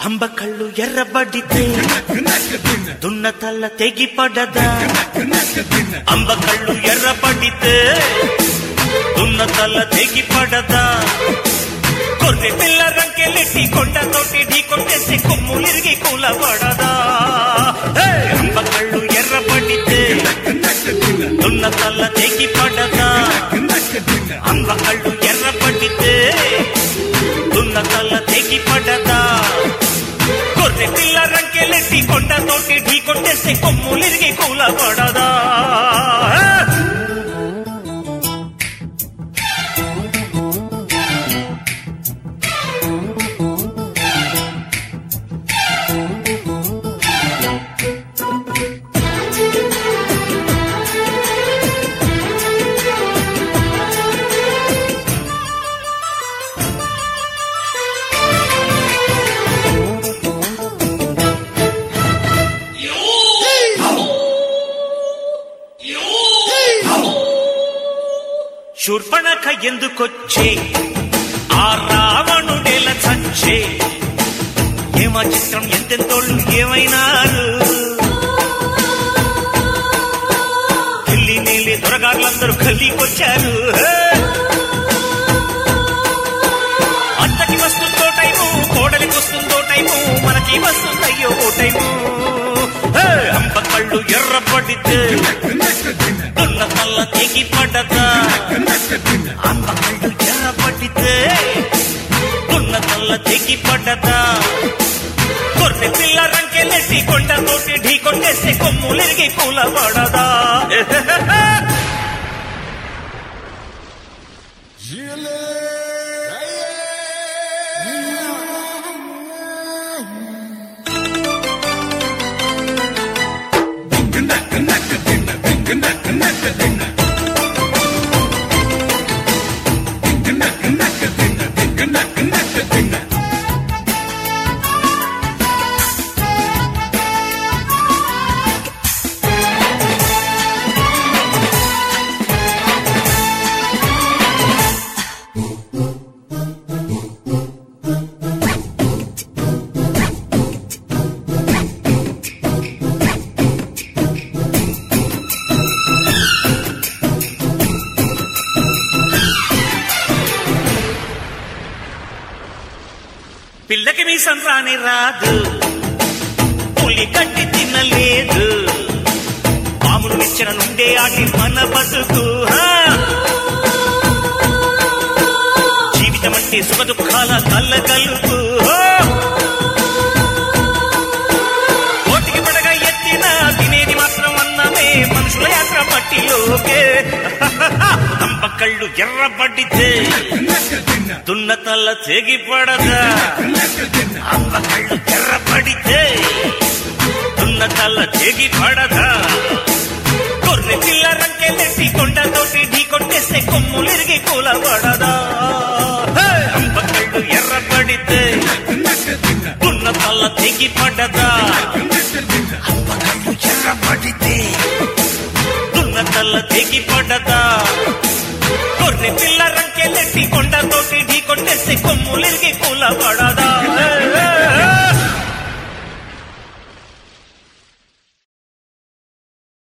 అంబ కళ్ళు ఎర్రబడితే దున్న తల్ల తెగి పడదా అంబ కళ్ళు ఎర్రబడితే దున్న తల్ల తెగి పడదా కొర్రె పిల్ల రంకెలెట్టి కొండతోటి ఢీ కొట్టేసి కొమ్ములిరిగి కూలబడదా హే! అంబ కళ్ళు ఎర్రబడితే దున్న తల్ల తెగి పడదా అంబ కళ్ళు ఎర్రబడితే దున్న తల్ల తెగి పడదా గొర్రె పిల్ల రంకెలెట్టి కొండతోటి ఢీ కొట్టేస్తే కొమ్ములిరిగి కూలబడదా శూర్పణఖ ఎందుకొచ్చే ఆ రావణుడెల చచ్చే ఏమా చిత్రం ఎంతెంతోళ్ళు ఏమైనారు ఢిల్లీ నీలి దొరగారులందరూ గల్లీకొచ్చారు హే! అత్తకి వస్తుందో టైము కోడలికి వస్తుందో టైము మనకి వస్తుందయ్యో ఓ టైము హే! అంబ కళ్ళు ఎర్రపడితే దున్న తల్ల తెగి పడదా అంబ కళ్ళు ఎర్రపడితే దున్న తల్ల తెగి పడదా కొర్రె పిల్ల రంకెలెట్టి కొండతోటి ఢీ కొట్టేస్తే కొమ్ములిరిగి కూలబడదా పిల్లకి మీ సంతాని రాదు పులి కట్టి తినలేదు పాములు నిచ్చెన నుండే ఆటి మన బతుకు హా! జీవితం అంటే సుఖ దుఃఖాల కళ్ళగలుగు ఓటికి పడగా ఎత్తిన తినేది మాత్రం అన్నమే మనుషుల యాత్ర పట్టిలోకే అంబ కళ్ళు ఎర్రబడితే దున్న తల్ల తెగి పడదా అంబ కళ్ళు ఎర్రబడితే దున్న తల్ల తెగి పడదా గొర్రె పిల్ల రంకెలెట్టి కొండతోటి ఢీ కొట్టేస్తే కొమ్ములిరిగి కూలబడదా హే! అంబ కళ్ళు ఎర్రబడితే దున్న తల్ల తెగి పడదా అంబ కళ్ళు ఎర్రబడితే దున్న తల్ల తెగి పడదా గొర్రె పిల్ల రంకెలెట్టి కొండతోటి ఢీ కొట్టేస్తే కొమ్ములిరిగి కూలబడదా హే! హే!